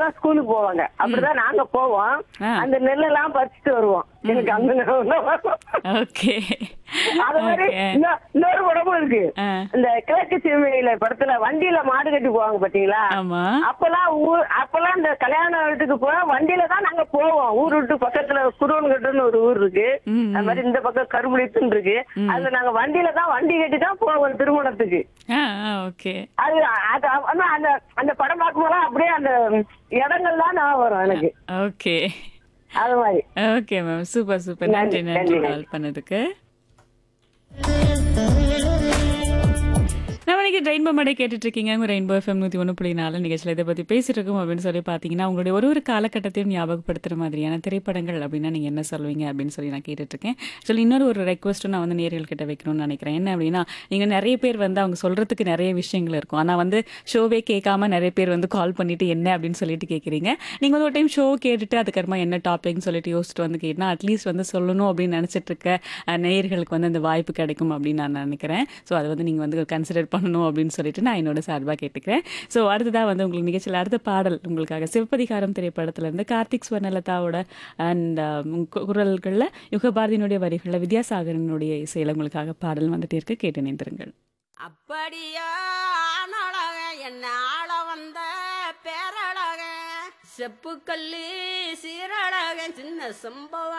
தான் ஸ்கூலுக்கு போவாங்க அப்படிதான் நாங்க போவோம் ஆ. அந்த நெல்லெல்லாம் பறிச்சுட்டு வருவோம் எனக்கு அந்த ஞாபகம் தான் வரும். ஓகே அது மாதிரி ஓகே இன்னொ- இன்னொரு படமும் இருக்கு ஆ. இந்த கிழக்கு சீமையில படத்துல வண்டியில மாடு கட்டி போவாங்க பாத்தீங்களா ஆமா அப்பெல்லாம் ஊர் அப்பெல்லாம் இந்த கல்யாண வீட்டுக்கு போய் வண்டியில தான் நாங்க போவோம் ஊர் விட்டு பக்கத்துல குருவன்கட்டுன்னு ஒரு ஊர் இருக்கு ம், அது மாதிரி இந்த பக்கம் கருமுடித்துன்னு இருக்கு அதுல நாங்க வண்டியில தான் வண்டி கட்டி தான் போவோம் திருமணத்துக்கு ஆ ஓகே அது அது ஆனா அந்த அந்த படம் பார்க்கும்போது அப்படியே அந்த இடங்கள்லாம் நான் வரும் எனக்கு ஓகே அது மாதிரி ஓகே மேம் சூப்பர் சூப்பர் நன்றி நன்றி, நன்றி நன்றி. கால் பண்ணதுக்கு நம்ம இன்னைக்கு ரெயின்போ மடை கேட்டுட்டு இருக்கீங்க உங்க ரெயின்போ எஃப்எம் நூத்தி ஒன்று புள்ளி நாலு நிகழ்ச்சியில் இதை பத்தி பேசிட்டு இருக்கோம் அப்படின்னு சொல்லி பாத்தீங்கன்னா உங்களுடைய ஒரு ஒரு காலகட்டத்தையும் ஞாபகப்படுத்துற மாதிரியான திரைப்படங்கள் அப்படின்னா நீங்க என்ன சொல்லுவீங்க அப்படின்னு சொல்லி நான் கேட்டுட்டு இருக்கேன் சொல்லி இன்னொரு ஒரு ரெக்வஸ்ட்டும் நான் வந்து நேர்கள் கிட்ட வைக்கணும்னு நினைக்கிறேன் என்ன அப்படின்னா நீங்க நிறைய பேர் வந்து அவங்க சொல்றதுக்கு நிறைய விஷயங்கள் இருக்கும் ஆனா வந்து ஷோவே கேட்காம நிறைய பேர் வந்து கால் பண்ணிட்டு என்ன அப்படின்னு சொல்லிட்டு கேட்குறீங்க நீங்க வந்து ஒரு டைம் ஷோ கேட்டுட்டு அதுக்கப்புறமா என்ன டாபிக்னு சொல்லிட்டு யோசிச்சுட்டு வந்து கேட்டா அட்லீஸ்ட் வந்து சொல்லணும் அப்படின்னு நினைச்சிட்டு இருக்க அஹ், நேயர்களுக்கு வந்து அந்த வாய்ப்பு கிடைக்கும் அப்படின்னு நான் நினைக்கிறேன் ஸோ அதை வந்து நீங்க வந்து கன்சிடர் பண்ணணும் அப்படின்னு சொல்லிட்டு நான் என்னோட சார்பாக கேட்டுக்கிறேன் ஸோ அடுத்ததா வந்து உங்களுக்கு நிகழ்ச்சியில் அடுத்த பாடல் உங்களுக்காக சிவப்பதிகாரம் திரைப்படத்துல இருந்து கார்த்திக் ஸ்வர்ணலதாவோட அண்ட் குரல்களில் யுகபாரதியினுடைய வரிகளில் வித்யாசாகரனுடைய இசையில் உங்களுக்காக பாடல் வந்துட்டே இருக்கு கேட்டு நின்றுங்கள் அப்படியா ஆனழக என்ன ஆள வந்த பேரழக செப்புக்கல்லி சீரழக சின்ன சம்பவம்